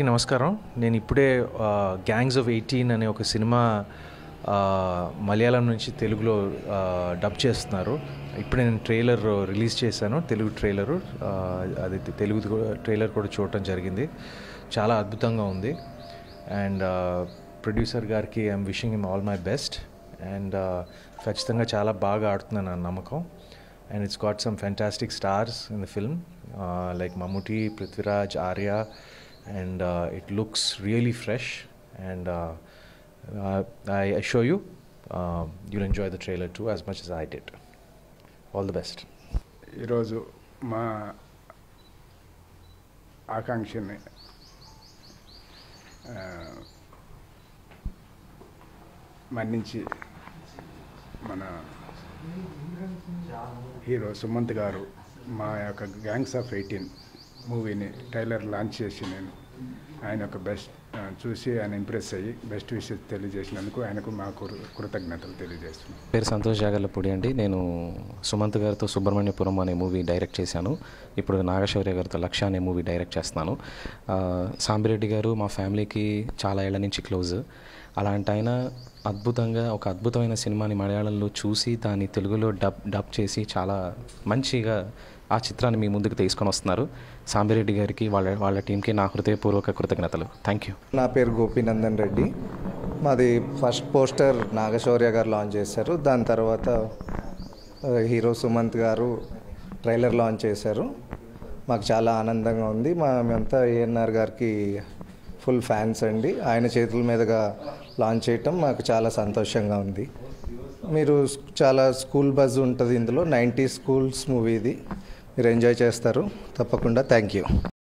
అందరికీ నమస్కారం నేను ఇప్పుడే గ్యాంగ్స్ ఆఫ్ ఎయిటీన్ అనే ఒక సినిమా ఆ, మలయాళం నుంచి తెలుగులో ఆ, డబ్ చేస్తున్నారు ఇప్పుడే నేను ట్రైలర్ రిలీజ్ చేశాను తెలుగు ట్రైలరు ఆ, అది తె- తెలుగు కూడా- ట్రైలర్ కూడా చూడటం జరిగింది చాలా అద్భుతంగా ఉంది అండ్ ప్రొడ్యూసర్ గారికి I'm wishing him all my best and ఖచ్చితంగా చాలా బాగా ఆడుతున్నాను నా నమ్మకం and it's got some fantastic stars in the film uh, like Mammootty, Prithviraj, Arya, and uh, it looks really fresh. And uh, uh, I assure you, uh, you'll enjoy the trailer too as much as I did. All the best. ఈరోజు మా ఆకాంక్షని ఆ, మన్నించి మన hero Sumanth గారు మా యొక్క gangs of eighteen మూవీని trailer launch చేసి నేను ఆయన యొక్క బెస్ట్ ఆ, చూసి ఆయన ఇంప్రెస్ అయ్యి బెస్ట్ విషెస్ తెలియజేసినందుకు ఆయనకు మా కృ- కృతజ్ఞతలు తెలియజేస్తున్నాను పేరు సంతోష్ జాగర్లపూడి అండి నేను సుమంత్ గారితో సుబ్రహ్మణ్యపురం అనే మూవీ డైరెక్ట్ చేశాను ఇప్పుడు నాగశౌర్య గారితో లక్ష్య అనే మూవీ డైరెక్ట్ చేస్తున్నాను ఆ, సాంబిరెడ్డి గారు మా ఫ్యామిలీకి చాలా ఏళ్ల నుంచి క్లోజ్ అలాంటి ఆయన అద్భుతంగా ఒక అద్భుతమైన సినిమాని మలయాళంలో చూసి దాన్ని తెలుగులో డబ్ డబ్ చేసి చాలా మంచిగా ఆ చిత్రాన్ని మీ ముందుకు తీసుకొని వస్తున్నారు సాంబిరెడ్డి గారికి వాళ్ళ వాళ్ళ టీంకి నా హృదయపూర్వక కృతజ్ఞతలు థ్యాంక్ యూ నా పేరు గోపీనందన్ రెడ్డి మాది ఫస్ట్ పోస్టర్ నాగశౌర్య గారు లాంచ్ చేశారు దాని తర్వాత ఆ, హీరో సుమంత్ గారు ట్రైలర్ లాంచ్ చేశారు మాకు చాలా ఆనందంగా ఉంది మా మేమంతా ఏఎన్ఆర్ గారికి ఫుల్ ఫ్యాన్స్ అండి ఆయన చేతుల మీదుగా లాంచ్ చేయటం మాకు చాలా సంతోషంగా ఉంది మీరు స్- చాలా స్కూల్ బజ్ ఉంటుంది ఇందులో నైంటీ స్కూల్స్ మూవీ ఇది మీరు ఎంజాయ్ చేస్తారు తప్పకుండా థ్యాంక్ యూ